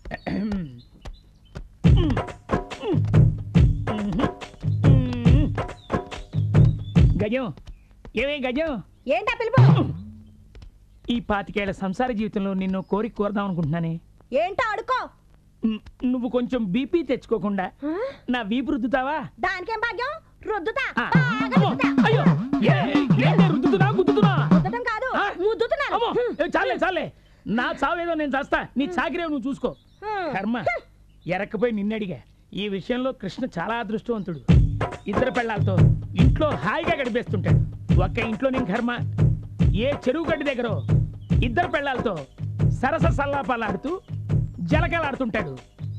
గజం ఏమే గజం ఏంటా పిలుపు ఈ పాతికేళ్ల సంసార జీవితంలో నిన్ను కోరిక కోరదాం అనుకుంటున్నానే ఏంటో అడుకో న్- నువ్వు కొంచెం బీపీ తెచ్చుకోకుండా నా వీపు రుద్దుతావా దానికేం భాగ్యం రుద్దుతా ఆ, బాగా అమ్మో, రుద్దుతా. అయ్యో ఏ- ఏంటి రుద్దుతున్నా గుద్దుతున్నా రుద్దటం కాదు ఆ? ముద్దుతున్నాను అమ్మో ఏ, చాలే చాలే నా చావేదో నేను చేస్తా నీ చాకిరేవు నువ్వు చూసుకో హ్మ్. కర్మ ఎరక్కపోయి నిన్నడిగా ఈ విషయంలో కృష్ణ చాలా అదృష్టవంతుడు ఇద్దరు పెళ్ళాలతో ఇంట్లో హాయిగా గడిపేస్తుంటాడు ఒక్క ఇంట్లో నేను కర్మ ఏ చెరువు గడ్డి దగ్గర ఇద్దరు పెళ్ళాలతో సరస సల్లాపాలాడుతూ జలకలాడుతుంటాడు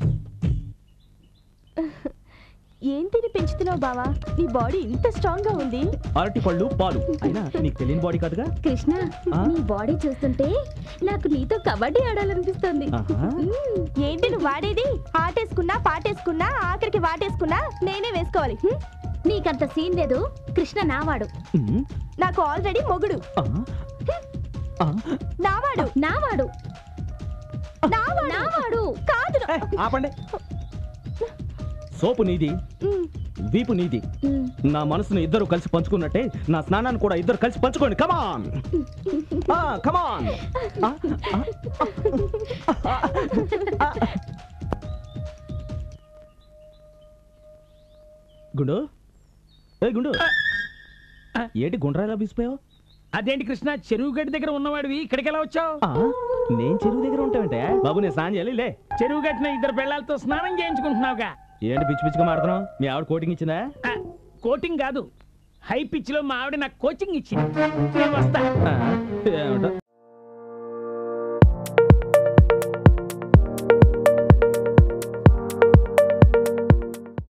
ఏంటిని పెంచుతున్నావు బావా నీ బాడీ ఇంత స్ట్రాంగ్ గా ఉంది అరటి పళ్ళు పాలు అయినా నీకు తెలియని బాడీ కాదుగా కృష్ణ ఆ? నీ బాడీ చూస్తుంటే నాకు నీతో కబడ్డీ ఆడాలనిపిస్తుంది ఆహా. మ్మ్. ఏంటి నువ్వు వాడేది ఆటేసుకున్నా పాటేసుకున్నా ఆఖరికి వాటేసుకున్నా నేనే వేసుకోవాలి హ్మ్? నీకంత సీన్ లేదు కృష్ణ నావాడు ఉమ్, నాకు ఆల్రెడీ మొగుడు ఆ, ఆ, నావాడు నావాడు నావాడు నావాడు కాదు ఏ, ఆపండి సోపు నీది మ్మ్. వీపు నీది మ్మ్. నా మనసును ఇద్దరు కలిసి పంచుకున్నట్టే నా స్నానాన్ని కూడా ఇద్దరు కలిసి పంచుకోండి కమాన్ కమాన్ గుండు ఏ గుండు ఆ. ఏంటి గుండ్రాయిలా బీసిపోయావు అదేంటి కృష్ణ చెరువు గడ్డి దగ్గర ఉన్నవాడివి ఇక్కడికి ఎలా వచ్చావు ఆ, నేను చెరువు దగ్గర ఉంటావంటే బాబు నేను స్నానం చేయాలి లే చెరువు గట్టిన ఇద్దరు పెళ్ళాలతో స్నానం చేయించుకుంటున్నావుగా ఏంటి పిచ్చి పిచ్చిగా మాడుతున్నావు మీ ఆవిడ కోటింగ్ ఇచ్చిందా ఆ, కోటింగ్ కాదు హై పిచ్ లో మా ఆవిడ నాకు కోచింగ్ ఇచ్చింది నేను వస్తా ఆ, ఏమిటో